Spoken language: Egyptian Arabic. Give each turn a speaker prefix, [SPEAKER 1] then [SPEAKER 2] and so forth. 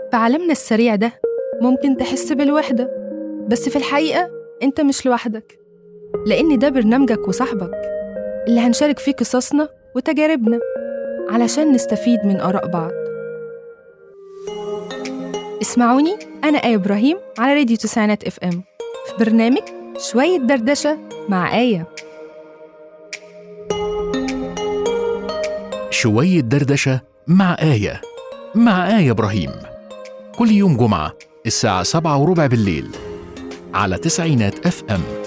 [SPEAKER 1] في عالمنا السريع ده ممكن تحس بالوحدة بس في الحقيقة أنت مش لوحدك لأن ده برنامجك وصاحبك اللي هنشارك فيه قصصنا وتجاربنا علشان نستفيد من آراء بعض اسمعوني أنا آية إبراهيم على راديو تسعينات اف ام في برنامج شوية دردشة مع آية
[SPEAKER 2] شوية دردشة مع آية مع آية إبراهيم كل يوم جمعة الساعة سبعة وربع بالليل على تسعينات اف ام